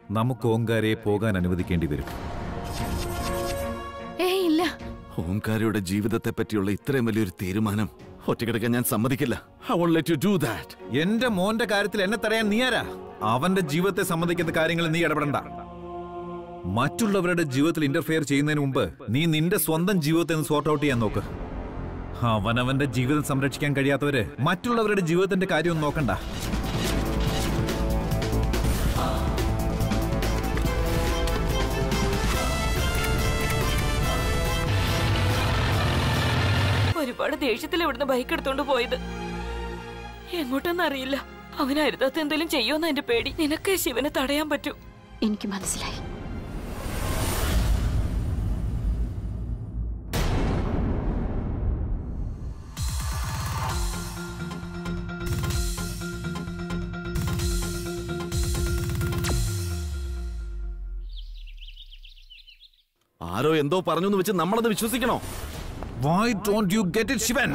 നമുക്ക് ഓങ്കാരയെ പോകാൻ അനുവദിക്കേണ്ടി വരും ഏയ് ഇല്ല ഓംകാരയുടെ ജീവിതത്തെ പറ്റിയുള്ള ഇത്രയും വലിയൊരു തീരുമാനം ഒറ്റക്കിടക്കാൻ ഞാൻ സമ്മതിക്കില്ല I won't let you do that എന്റെ മോന്റെ കാര്യത്തിൽ എന്നെ തടയാൻ നീ ആരാ അവന്റെ ജീവിതത്തെ സംബന്ധിക്കുന്ന കാര്യങ്ങൾ നീ ഇടപെടണ്ട മറ്റുള്ളവരുടെ ജീവിതത്തിൽ ഇന്റർഫിയർ ചെയ്യുന്നതിന് മുമ്പ് നീ നിന്റെ സ്വന്തം ജീവിതത്തെ ഒന്ന് സോർട്ട് ഔട്ട് ചെയ്യാൻ നോക്ക് അവനവന്റെ ജീവിതം സംരക്ഷിക്കാൻ കഴിയാത്തവര് മറ്റുള്ളവരുടെ ജീവിതത്തിന്റെ കാര്യം ഒന്നും നോക്കണ്ട ഒരുപാട് ദേഷ്യത്തിൽ ഇവിടുന്ന് ബൈക്ക് എടുത്തോണ്ട് പോയത് എങ്ങോട്ടെന്നറിയില്ല അവൻ അരുതാത്ത എന്തെങ്കിലും ചെയ്യുമെന്ന് എന്റെ പേടി നിനക്ക് ശിവനെ തടയാൻ പറ്റൂ എനിക്ക് മനസ്സിലായി ആരോ എന്തോ പറഞ്ഞു എന്ന് വെച്ച് നമ്മളത് വിശ്വസിക്കണോ why don't you get it Shivan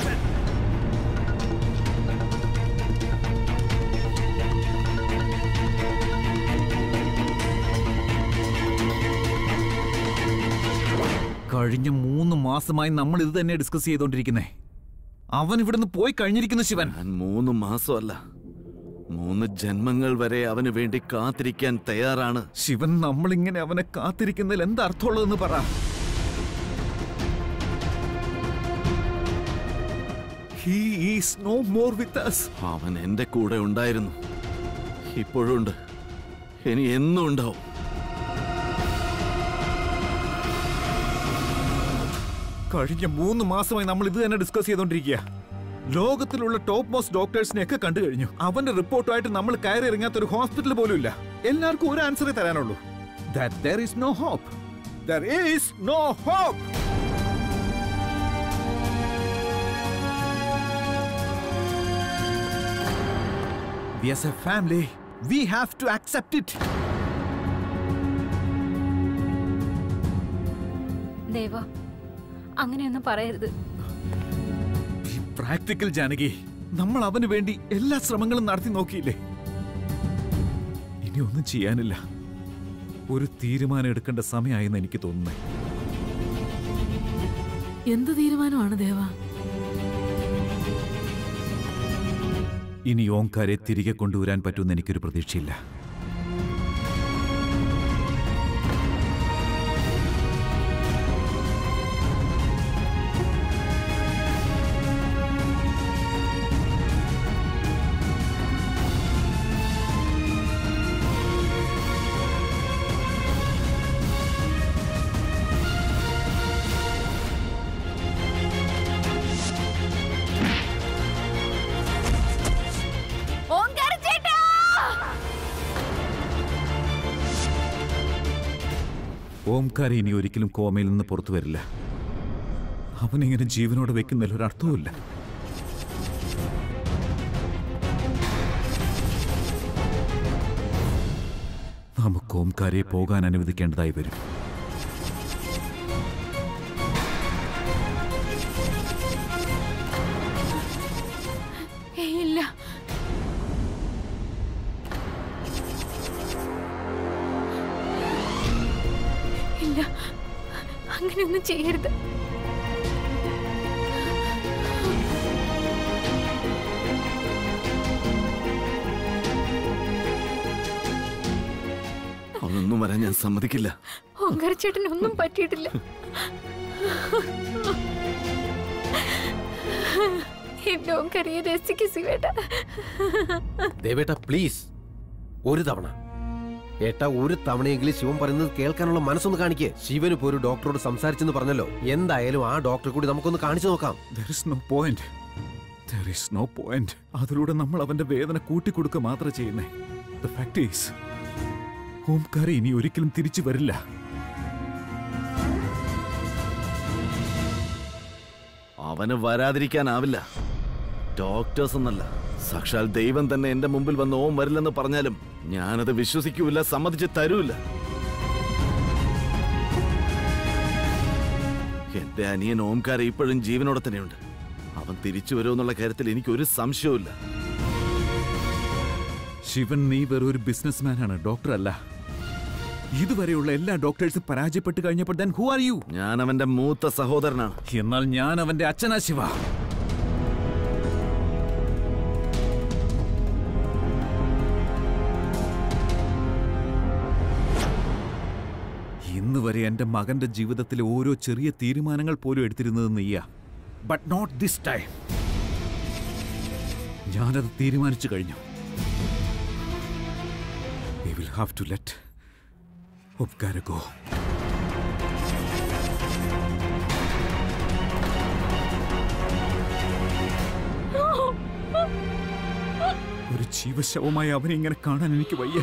കഴിഞ്ഞ മൂന്ന് മാസമായി നമ്മൾ ഇത് തന്നെ ഡിസ്കസ് ചെയ്തോണ്ടിരിക്കുന്നേ അവൻ ഇവിടുന്ന് പോയി കഴിഞ്ഞിരിക്കുന്നു ശിവൻ ഞാൻ മൂന്ന് മാസമല്ല മൂന്ന് ജന്മങ്ങൾ വരെ അവന് വേണ്ടി കാത്തിരിക്കാൻ തയ്യാറാണ് ശിവൻ നമ്മളിങ്ങനെ അവനെ കാത്തിരിക്കുന്നതിൽ എന്താ അർത്ഥമുള്ളതെന്ന് പറ He is no more with us. അവൻ എന്റെ കൂടെ ഉണ്ടായിരുന്നു ഇപ്പോഴും ഉണ്ട് ഇനി എന്നും ഉണ്ടാവും കഴിഞ്ഞ മൂന്ന് മാസമായി നമ്മൾ ഇത് തന്നെ ഡിസ്കസ് ചെയ്തോണ്ടിരിക്കുക ലോകത്തിലുള്ള ടോപ്പ് മോസ്റ്റ് ഡോക്ടേഴ്സിനെ ഒക്കെ കണ്ടു കഴിഞ്ഞു അവന്റെ റിപ്പോർട്ടുമായിട്ട് നമ്മൾ കയറി ഇറങ്ങാത്ത ഒരു ഹോസ്പിറ്റൽ പോലും ഇല്ല എല്ലാവർക്കും ഒരു ആൻസറേ തരാനുള്ളൂ that there is no hope there is no hope we as a family we have to accept it ദേവ അങ്ങനെയൊന്നും പറയരുത് പ്രാക്ടിക്കൽ ജാനകി നമ്മൾ അവന് വേണ്ടി എല്ലാ ശ്രമങ്ങളും നടത്തി നോക്കിയില്ലേ ഇനി ഒന്നും ചെയ്യാനില്ല ഒരു തീരുമാനം എടുക്കേണ്ട സമയമായെന്ന് എനിക്ക് തോന്നുന്നത് എന്ത് തീരുമാനമാണ് ദേവ ഇനി ഓംകാരെ തിരികെ കൊണ്ടുവരാൻ പറ്റുമെന്ന് എനിക്കൊരു പ്രതീക്ഷയില്ല ഓങ്കാര ചേട്ടാ ഓംകാര ഇനി ഒരിക്കലും കോമയിൽ നിന്ന് പുറത്തു വരില്ല അവനിങ്ങനെ ജീവനോടെ വെക്കുന്നതിൽ ഒരർത്ഥവുമില്ല നമുക്ക് ഓംകാരെ പോകാൻ അനുവദിക്കേണ്ടതായി വരും ഏയ് ഇല്ല ഇല്ല അങ്ങനെയൊന്നും ചെയ്യരുത് അവനൊന്നും വരാൻ ഞാൻ സമ്മതിക്കില്ല ഓങ്കാര ചേട്ടന് ഒന്നും പറ്റിയിട്ടില്ല എന്റെ ഓങ്കാരിയെ രസിക്ക് ശിവേട്ട ദേവേട്ട പ്ലീസ് ഒരു തവണ ഏട്ടാ ഒരു തവണയെങ്കിലും ശിവൻ പറയുന്നത് കേൾക്കാനുള്ള മനസ്സൊന്ന് കാണിക്കേ ശിവൻ ഇപ്പോ ഒരു ഡോക്ടറോട് സംസാരിച്ചെന്ന് പറഞ്ഞല്ലോ എന്തായാലും ആ ഡോക്ടറെ കൂടി നമുക്കൊന്ന് കാണിച്ചു നോക്കാം There is no point. There is no point. അതിലൂടെ നമ്മൾ അവന്റെ വേദന കൂട്ടിക്കൊടുക്കുക മാത്രം ചെയ്യുന്നേ ദ ഫാക്ട് ഈസ് ഓംകാര ഇനി ഒരിക്കലും തിരിച്ചു വരില്ല അവന് വരാതിരിക്കാനാവില്ല ഡോക്ടേഴ്സ് എന്നല്ല സാക്ഷാൽ ദൈവം തന്നെ എന്റെ മുമ്പിൽ വന്ന് ഓം വരില്ലെന്ന് പറഞ്ഞാലും ഞാനത് വിശ്വസിക്കൂല സമ്മതിച്ച് തരൂല എന്റെ അനിയൻ ഓംകാര ഇപ്പോഴും ജീവനോടെ തന്നെയുണ്ട് അവൻ തിരിച്ചു വരുമെന്നുള്ള കാര്യത്തിൽ എനിക്ക് ഒരു സംശയവുമില്ല ശിവൻ നീ വെറും ഒരു ബിസിനസ്മാൻ ആണ് ഡോക്ടർ അല്ല ഇതുവരെയുള്ള എല്ലാ ഡോക്ടേഴ്സും പരാജയപ്പെട്ട് കഴിഞ്ഞപ്പോൾ ദെൻ ഹു ആർ യു ഞാൻ അവന്റെ മൂത്ത സഹോദരനാണ് എന്നാൽ ഞാൻ അവന്റെ അച്ഛനാ ശിവ ഇന്ന് വരെ എന്റെ മകന്റെ ജീവിതത്തിലെ ഓരോ ചെറിയ തീരുമാനങ്ങൾ പോലും എടുത്തിരുന്നത് നീയാ ബട്ട് നോട്ട് ദിസ് ടൈം ഞാനത് തീരുമാനിച്ചു കഴിഞ്ഞു we will have to let ഉപകാര ഗോ ഒരു ജീവശവമായി അവനെ ഇങ്ങനെ കാണാൻ എനിക്ക് വയ്യ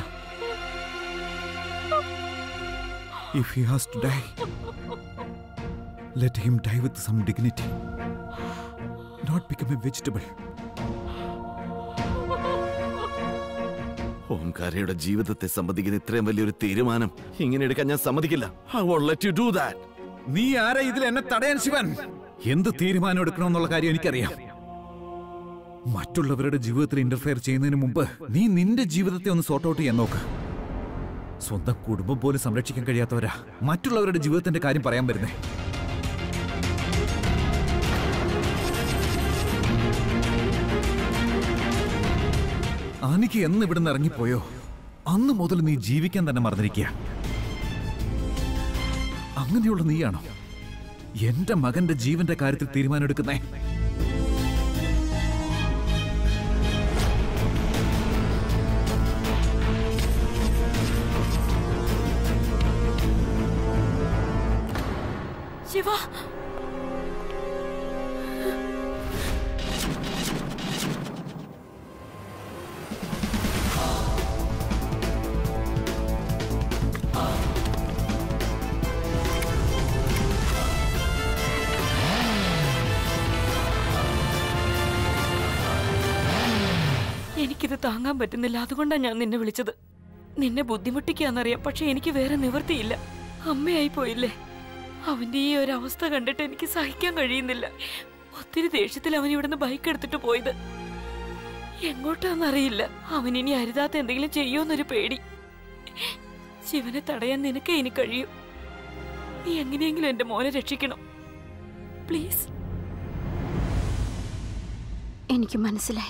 if he has to die let him die with some dignity not become a vegetable ഓംകാരയുടെ ജീവിതത്തെ സംബന്ധിക്കുന്ന ഇത്രയും വലിയൊരു തീരുമാനം ഇങ്ങനെ എടുക്കാൻ ഞാൻ സമ്മതിക്കില്ല I won't let you do that നീ ആരാ ഇതിൽ എന്നെ തടയാൻ ശിവൻ എന്ത് തീരുമാനം എടുക്കണമെന്നുള്ള കാര്യം എനിക്കറിയാം മറ്റുള്ളവരുടെ ജീവിതത്തിൽ ഇന്റർഫെയർ ചെയ്യുന്നതിന് മുമ്പ് നീ നിന്റെ ജീവിതത്തെ ഒന്ന് സോർട്ട് ഔട്ട് ചെയ്യാൻ നോക്ക് സ്വന്തം കുടുംബം പോലും സംരക്ഷിക്കാൻ കഴിയാത്തവരാ മറ്റുള്ളവരുടെ ജീവിതത്തിന്റെ കാര്യം പറയാൻ വരുന്നേ അനിക്ക് എന്ന് ഇവിടുന്ന് ഇറങ്ങിപ്പോയോ അന്ന് മുതൽ നീ ജീവിക്കാൻ തന്നെ മറന്നിരിക്കുക അങ്ങനെയുള്ള നീയാണോ എന്റെ മകന്റെ ജീവന്റെ കാര്യത്തിൽ തീരുമാനമെടുക്കുന്നേ ശിവ എനിക്കിത് താങ്ങാൻ പറ്റുന്നില്ല അതുകൊണ്ടാണ് ഞാൻ നിന്നെ വിളിച്ചത് നിന്നെ ബുദ്ധിമുട്ടിക്കാന്നറിയാം പക്ഷെ എനിക്ക് വേറെ നിവൃത്തിയില്ല അമ്മയായി പോയില്ലേ അവന്റെ ഈ ഒരു അവസ്ഥ കണ്ടിട്ട് എനിക്ക് സഹിക്കാൻ കഴിയുന്നില്ല ഒത്തിരി ദേഷ്യത്തിൽ അവൻ ഇവിടുന്ന് ബൈക്ക് എടുത്തിട്ട് പോയത് എങ്ങോട്ടാന്നറിയില്ല അവൻ ഇനി അരുതാത്ത എന്തെങ്കിലും ചെയ്യുമെന്നൊരു പേടി ശിവനെ തടയാൻ നിനക്ക് ഇനി കഴിയും നീ എങ്ങനെയെങ്കിലും എന്റെ മോനെ രക്ഷിക്കണം പ്ലീസ് എനിക്ക് മനസ്സിലായി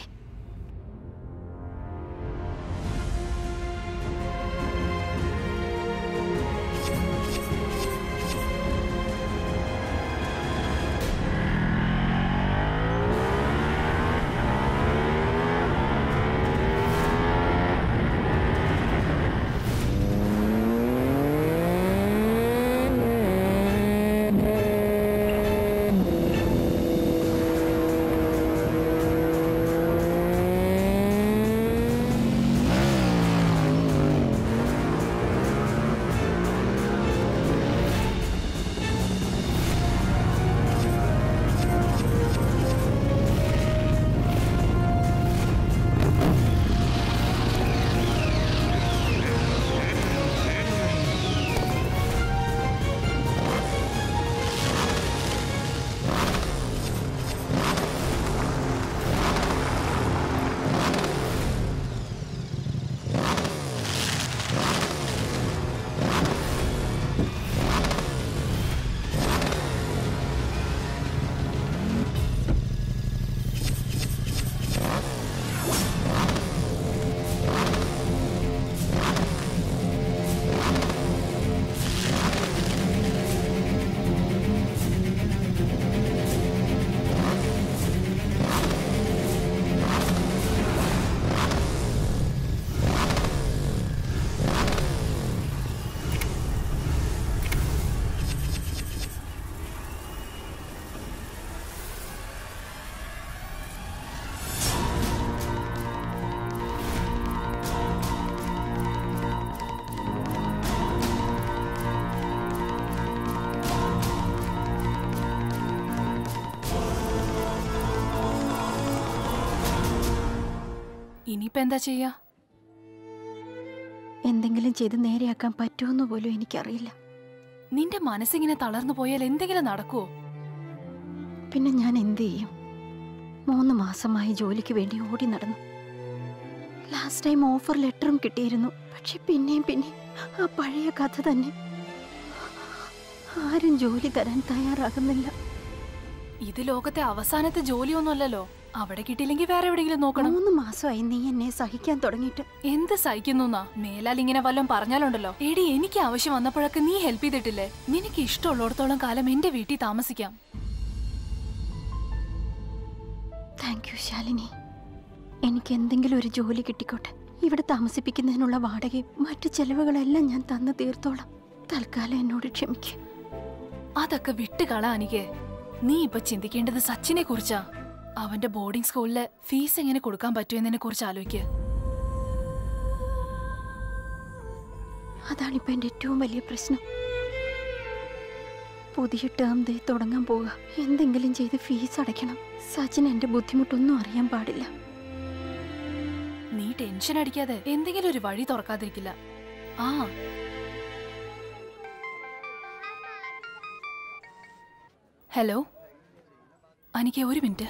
ഇനിയിപ്പോ എന്താ ചെയ്യാ എന്തെങ്കിലും ചെയ്ത് നേരെയാക്കാൻ പറ്റുമെന്ന് പോലും എനിക്കറിയില്ല നിന്റെ മനസ്സിങ്ങനെ തളർന്നു പോയാൽ എന്തെങ്കിലും നടക്കുവോ പിന്നെ ഞാൻ എന്ത് ചെയ്യും മൂന്ന് മാസമായി ജോലിക്ക് വേണ്ടി ഓടി നടന്നു ലാസ്റ്റ് ടൈം ഓഫർ ലെറ്ററും കിട്ടിയിരുന്നു പക്ഷെ പിന്നെയും പിന്നെയും ആ പഴയ കഥ തന്നെ ആരും ജോലി തരാൻ തയ്യാറാകുന്നില്ല ഇത് ലോകത്തെ അവസാനത്തെ ജോലിയൊന്നുമല്ലല്ലോ അവിടെ കിട്ടിയില്ലെങ്കിൽ വേറെ എവിടെയെങ്കിലും നോക്കണം മൂന്ന് മാസമായി നീ എന്നെ സഹിക്കാൻ തുടങ്ങിയിട്ട് എന്ത് സഹിക്കുന്നുന്നാ മേലാൽ ഇങ്ങനെ വല്ലതും പറഞ്ഞാലുണ്ടല്ലോ എടി എനിക്ക് ആവശ്യം വന്നപ്പോഴൊക്കെ നീ ഹെൽപ്പ് ചെയ്തിട്ടില്ലേ നിനക്ക് ഇഷ്ടമുള്ളിടത്തോളം കാലം എന്റെ വീട്ടിൽ താമസിക്കാം താങ്ക് യു ശാലിനി എനിക്ക് എന്തെങ്കിലും ഒരു ജോലി കിട്ടിക്കോട്ടെ ഇവിടെ താമസിപ്പിക്കുന്നതിനുള്ള വാടകയും മറ്റു ചെലവുകളെല്ലാം ഞാൻ തന്നു തീർത്തോളാം തൽക്കാലം എന്നോട് ക്ഷമിക്കുക അതൊക്കെ വിട്ടുകളാ എനിക്ക് നീ ഇപ്പൊ ചിന്തിക്കേണ്ടത് സച്ചിനെ കുറിച്ചാ അവന്റെ ബോർഡിംഗ് സ്കൂളില് ഫീസ് എങ്ങനെ കൊടുക്കാൻ പറ്റുമെന്നതിനെ കുറിച്ച് ആലോചിക്കുക അതാണിപ്പോ എന്റെ ഏറ്റവും വലിയ പ്രശ്നം പുതിയ ടേം ദേ തുടങ്ങാൻ പോവുക എന്തെങ്കിലും ചെയ്ത് ഫീസ് അടയ്ക്കണം സച്ചിൻ എന്റെ ബുദ്ധിമുട്ടൊന്നും അറിയാൻ പാടില്ല നീ ടെൻഷൻ അടിക്കാതെ എന്തെങ്കിലും ഒരു വഴി തുറക്കാതിരിക്കില്ല ആ ഹലോ അനിക്ക് ഒരു മിനിറ്റ്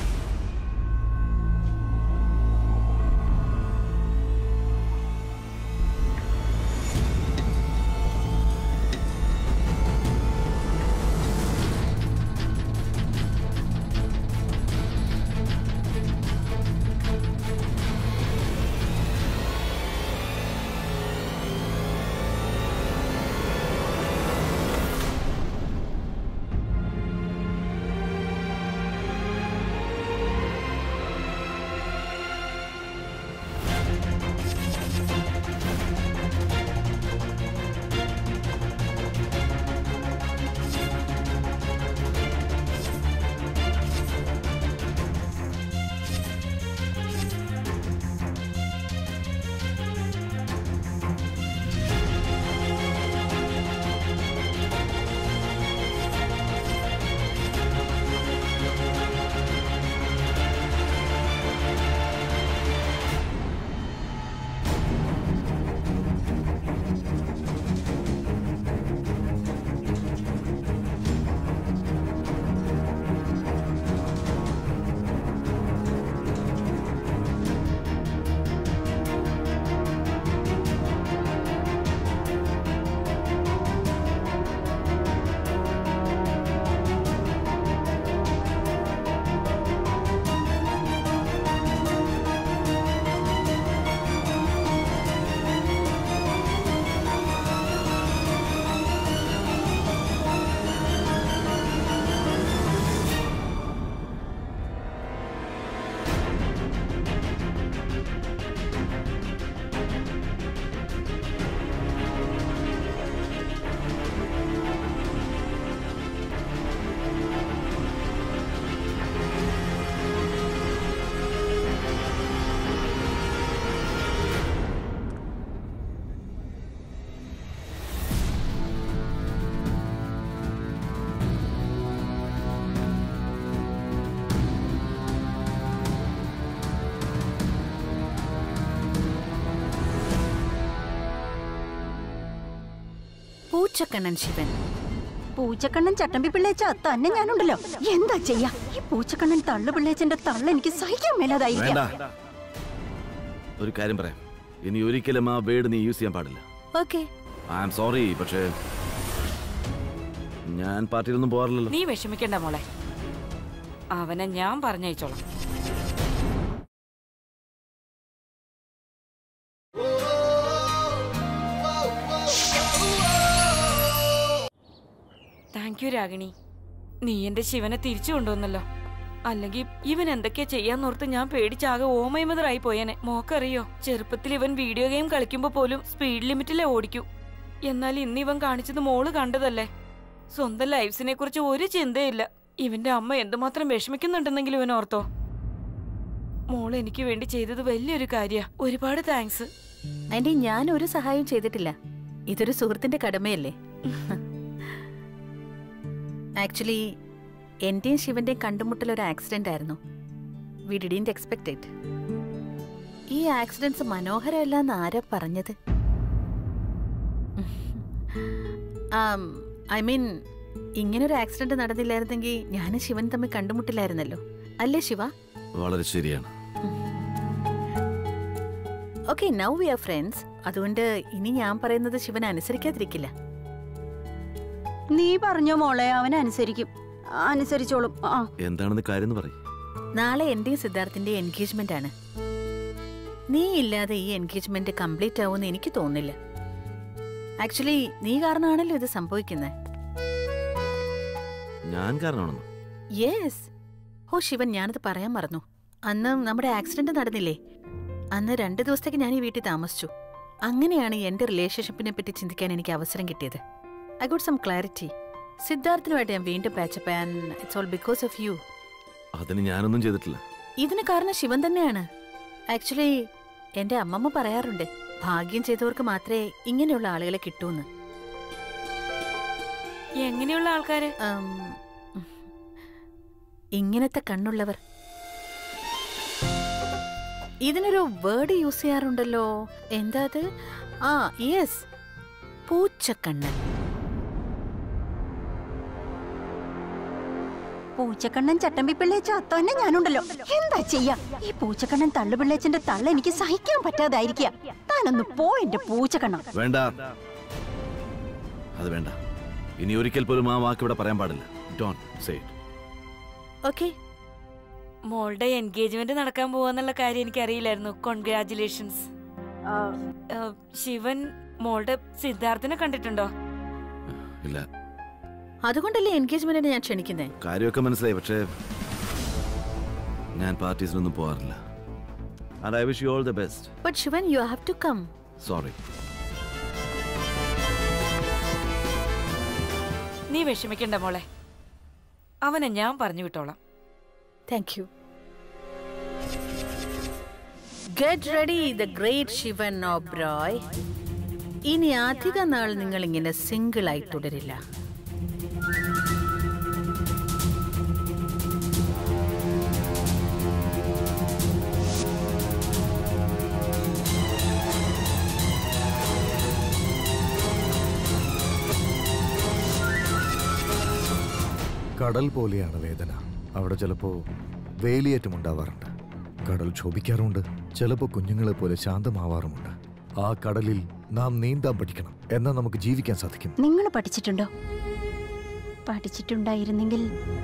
പൂച്ചക്കണ്ണൻ ശിവൻ പൂച്ചക്കണ്ണൻ ചട്ടമ്പി പിള്ളേച്ച തന്നെ ഞാനുണ്ടല്ലോ എന്താ ചെയ്യാ ഈ പൂച്ചക്കണ്ണൻ തള്ളു പിള്ളേച്ചന്റെ തള്ള എനിക്ക് സഹിക്കാൻ വേണ്ട മേലാതായിരിക്കാം ഒരു കാര്യം പറയാം ഇനി ഒരിക്കലും ആ വേർഡ് നീ യൂസ് ചെയ്യാൻ പാടില്ല ഓക്കെ ഐ ആം സോറി പക്ഷേ ഞാൻ പാർട്ടിയിലൊന്നും പോകാറില്ലല്ലോ നീ വിഷമിക്കണ്ട മോളെ അവനെ ഞാൻ പറഞ്ഞയച്ചോളാം താങ്ക് യു രാഗിണി നീ എന്റെ ശിവനെ തിരിച്ചു കൊണ്ടുവന്നല്ലോ അല്ലെങ്കിൽ ഇവൻ എന്തൊക്കെയാ ചെയ്യാന്നോർത്ത് ഞാൻ പേടിച്ചാകെ ഓമയമതറായി പോയേനെ മോക്കറിയോ ചെറുപ്പത്തിൽ ഇവൻ വീഡിയോ ഗെയിം കളിക്കുമ്പോ പോലും സ്പീഡ് ലിമിറ്റിലെ ഓടിക്കൂ എന്നാൽ ഇന്ന് ഇവൻ കാണിച്ചത് മോള് കണ്ടതല്ലേ സ്വന്തം ലൈഫ്സിനെ കുറിച്ച് ഒരു ചിന്തയില്ല ഇവന്റെ അമ്മ എന്തുമാത്രം വിഷമിക്കുന്നുണ്ടെന്നെങ്കിൽ ഇവൻ ഓർത്തോ മോൾ എനിക്ക് വേണ്ടി ചെയ്തത് വലിയൊരു കാര്യ ഒരുപാട് താങ്ക്സ് ആന്റി ഞാൻ ഒരു സഹായവും ചെയ്തിട്ടില്ല ഇതൊരു സുഹൃത്തിന്റെ കടമയല്ലേ ആക്ച്വലി എന്റെയും ശിവന്റെയും കണ്ടുമുട്ടൽ ഒരു ആക്സിഡന്റ് ആയിരുന്നു വി ഡിഡിന്റ് എക്സ്പെക്ട് ഇറ്റ് ഈ ആക്സിഡൻസ് മനോഹരമല്ല എന്ന് ആരാ പറഞ്ഞത് ഐ മീൻ ഇങ്ങനൊരു ആക്സിഡന്റ് നടന്നില്ലായിരുന്നെങ്കിൽ ഞാനും ശിവൻ തമ്മിൽ കണ്ടുമുട്ടില്ലായിരുന്നല്ലോ അല്ലേ ശിവ വളരെ ശരിയാണ് okay now we are friends അതുകൊണ്ട് ഇനി ഞാൻ പറയുന്നത് ശിവൻ അനുസരിക്കാതിരിക്കില്ല നീ പറഞ്ഞോ മോളെ അവൻ അനുസരിക്കും അനുസരിച്ചോളും ആ എന്താണെന്ന് കാര്യം പറയും നാളെ എന്റെയും സിദ്ധാർത്ഥിന്റെ എൻഗേജ്മെന്റ് ആണ് നീ ഇല്ലാതെ ഈ എൻഗേജ്മെന്റ് കംപ്ലീറ്റ് ആവുമെന്ന് എനിക്ക് തോന്നുന്നില്ല ആക്ച്വലി നീ കാരണമാണല്ലോ ഇത് സംഭവിക്കുന്നത് ഞാൻ കാരണമാണെന്ന് യെസ് ഓ ശിവൻ ഞാനത് പറയാൻ മറന്നു അന്ന് നമ്മുടെ ആക്സിഡന്റ് നടന്നില്ലേ അന്ന് രണ്ട് ദിവസത്തേക്ക് ഞാൻ ഈ വീട്ടിൽ താമസിച്ചു അങ്ങനെയാണ് എന്റെ റിലേഷൻഷിപ്പിനെ പറ്റി ചിന്തിക്കാൻ എനിക്ക് അവസരം കിട്ടിയത് ഐ ഗോട്ട് സം ക്ലാരിറ്റി സിദ്ധാർത്ഥിനുമായിട്ട് ഞാൻ വീണ്ടും patch up and it's all because of you അതിന് ഞാനൊന്നും ചെയ്തിട്ടില്ല ഇതിന് കാരണം ശിവൻ തന്നെയാണ് ആക്ച്വലി എന്റെ അമ്മമ്മ പറയാറുണ്ട് ഭാഗ്യം ചെയ്തവർക്ക് മാത്രമേ ഇങ്ങനെയുള്ള ആളുകളെ കിട്ടൂന്ന് എങ്ങനെയുള്ള ആൾക്കാര് ഉം, ഇങ്ങനത്തെ കണ്ണുള്ളവർ ഇതിനൊരു വേർഡ് യൂസ് ചെയ്യാറുണ്ടല്ലോ എന്താ അത് ആ യെസ് പൂച്ചക്കണ്ണൻ പൂച്ചക്കണ്ണൻ ചട്ടമ്പി പിള്ളേച്ച അത്തന്നെ ഞാനുണ്ടല്ലോ എന്താ ചെയ്യാ ഈ പൂച്ചക്കണ്ണൻ തള്ളുപിള്ളേച്ചന്റെ തള്ള എനിക്ക് സഹിക്കാൻ പറ്റാതായിരിക്കുക താനൊന്ന് പോ എന്റെ പൂച്ചക്കണ്ണ വേണ്ട അത് വേണ്ട ഇനി ഒരിക്കൽ പോലും ആ വാക്ക് ഇവിടെ പറയാൻ പാടില്ല ഡോൺ സേ ഓക്കെ മോളുടെ എൻഗേജ്മെന്റ് നടക്കാൻ പോവാന്നുള്ള കാര്യം എനിക്ക് അറിയില്ലായിരുന്നു കോൺഗ്രാചുലേഷൻസ് ശിവൻ മോളുടെ സിദ്ധാർത്ഥിനെ കണ്ടിട്ടുണ്ടോ ഇല്ല അതുകൊണ്ടല്ലേ എൻഗേജ്മെന്റിന് ഞാൻ ക്ഷണിക്കുന്നേ കാര്യമൊക്കെ മനസ്സിലായി പക്ഷേ ഞാൻ പാർട്ടീസിനൊന്നും പോകാറില്ല and I wish you all the best but Shivan you have to come sorry നീ വിഷമിക്കണ്ട മോളെ അവനെ ഞാൻ പറഞ്ഞു വിട്ടോളാം thank you get ready the great Shivan Oberoi ഇനി അധിക നാൾ നിങ്ങൾ ഇങ്ങനെ സിംഗിൾ ആയി തുടരില്ല കടൽ പോലെയാണ് വേദന അവിടെ ചിലപ്പോ വേലിയേറ്റം ഉണ്ടാവാറുണ്ട് കടൽ ക്ഷോഭിക്കാറുണ്ട് ചിലപ്പോ കുഞ്ഞുങ്ങളെ പോലെ ശാന്തമാവാറുമുണ്ട് ആ കടലിൽ നാം നീന്താൻ പഠിക്കണം എന്നാൽ നമുക്ക് ജീവിക്കാൻ സാധിക്കും നിങ്ങൾ പഠിച്ചിട്ടുണ്ടോ പഠിച്ചിട്ടുണ്ടായിരുന്നെങ്കിൽ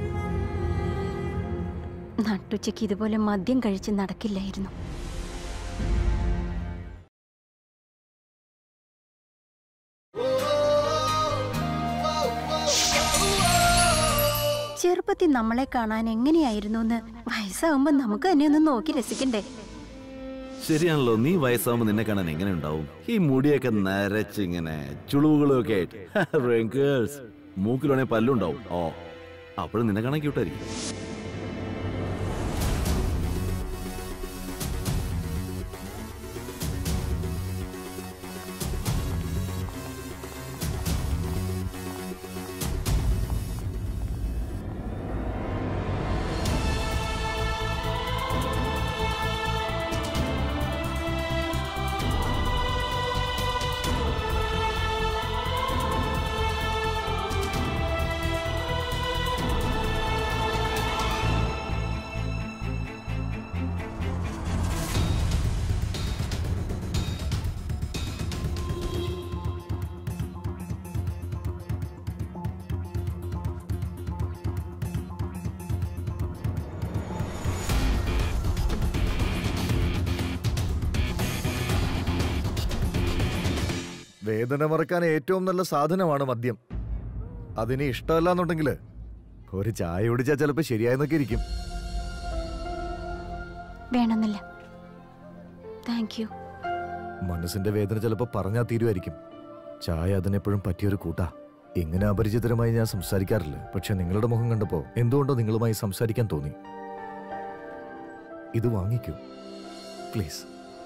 നട്ടുച്ചയ്ക്ക് ഇതുപോലെ മദ്യം കഴിച്ച് നടക്കില്ലായിരുന്നു ചെറുപ്പത്തിൽ നമ്മളെ കാണാൻ എങ്ങനെയായിരുന്നു എന്ന് വയസ്സാവുമ്പോ നമുക്ക് തന്നെ ഒന്ന് നോക്കി രസിക്കണ്ടേ ശരിയാണല്ലോ നീ വയസ്സാവുമ്പോ നിന്നെ കാണാൻ എങ്ങനെ ഉണ്ടാവും ഈ മുടിയൊക്കെ നരച്ചിങ്ങനെ ചുളിവുകളും ഒക്കെ ആയിട്ട് Wrinkles. മൂക്കിലാണെങ്കിൽ പല്ലുണ്ടാവും ഓ അപ്പോഴും നിന്നെ കാണാൻ ക്യൂട്ടായിരിക്കും വേദന മറക്കാൻ ഏറ്റവും നല്ല സാധനമാണ് മദ്യം അതിന് ഇഷ്ടമല്ല എന്നുണ്ടെങ്കിൽ ഒരു ചായ കുടിച്ചാൽ ചിലപ്പോ ശരിയായെന്നൊക്കെ ഇരിക്കും വേണമെന്നില്ല താങ്ക് യു മനസ്സിന്റെ വേദന ചിലപ്പോൾ പറഞ്ഞാൽ തീരുമായിരിക്കും ചായ അതിനെപ്പോഴും പറ്റിയൊരു കൂട്ടാ ഇങ്ങനെ അപരിചിതരമായി ഞാൻ സംസാരിക്കാറില്ല പക്ഷെ നിങ്ങളുടെ മുഖം കണ്ടപ്പോ എന്തുകൊണ്ടോ നിങ്ങളുമായി സംസാരിക്കാൻ തോന്നി ഇത് വാങ്ങിക്കൂ പ്ലീസ്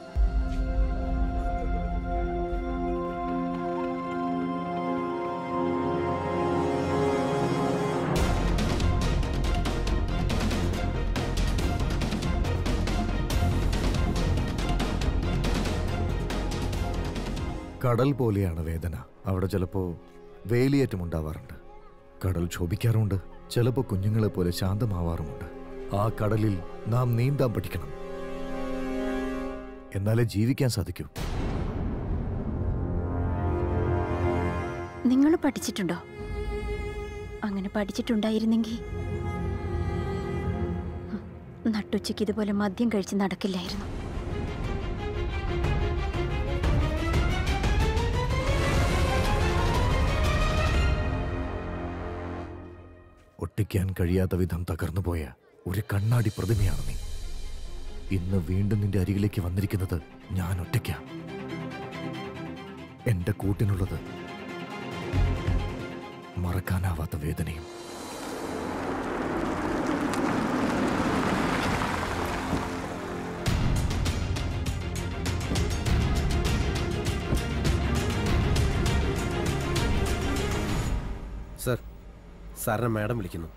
കടൽ പോലെയാണ് വേദന അവിടെ ചിലപ്പോ വേലിയേറ്റം ഉണ്ടാവാറുണ്ട് കടൽ ക്ഷോഭിക്കാറുണ്ട് ചിലപ്പോ കുഞ്ഞുങ്ങളെ പോലെ ശാന്തമാവാറുമുണ്ട് ആ കടലിൽ നാം നീന്താൻ പഠിക്കണം എന്നാലേ ജീവിക്കാൻ സാധിക്കൂ നിങ്ങൾ പഠിച്ചിട്ടുണ്ടോ അങ്ങനെ പഠിച്ചിട്ടുണ്ടായിരുന്നെങ്കിൽ ഉം, നട്ടുച്ചയ്ക്ക് ഇതുപോലെ മദ്യം കഴിച്ച് നടക്കില്ലായിരുന്നു ഒട്ടിക്കാൻ കഴിയാത്ത വിധം തകർന്നുപോയ ഒരു കണ്ണാടി പ്രതിമയാണ് നീ ഇന്ന് വീണ്ടും നിന്റെ അരികിലേക്ക് വന്നിരിക്കുന്നത് ഞാൻ ഒറ്റയ്ക്ക എന്റെ കൂട്ടിനുള്ളത് മറക്കാനാവാത്ത വേദനയും സർ സാറിനെ മാഡം വിളിക്കുന്നു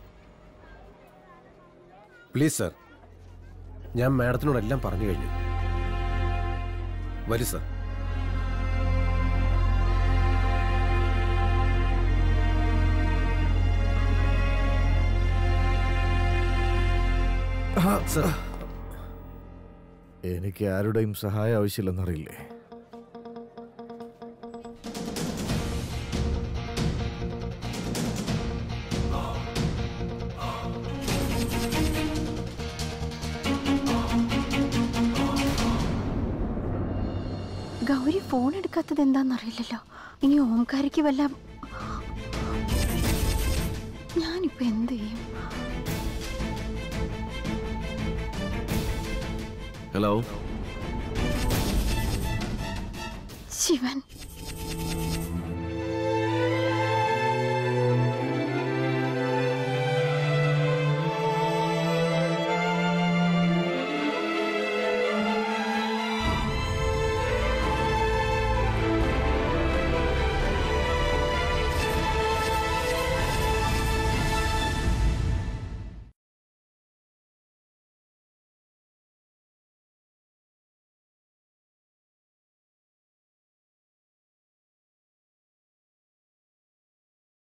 പ്ലീസ് സർ ഞാൻ മാഡത്തിനോടെല്ലാം പറഞ്ഞു കഴിഞ്ഞു വരൂ സർ സർ എനിക്ക് ആരുടെയും സഹായം ആവശ്യമില്ലെന്നറിയില്ലേ ഗൗരി ഫോൺ എടുക്കാത്തത് എന്താണെന്നറിയില്ലല്ലോ ഇനി ഓംകാരിക്ക് വല്ല ഞാനിപ്പോ എന്ത് ചെയ്യും ഹലോ ശിവൻ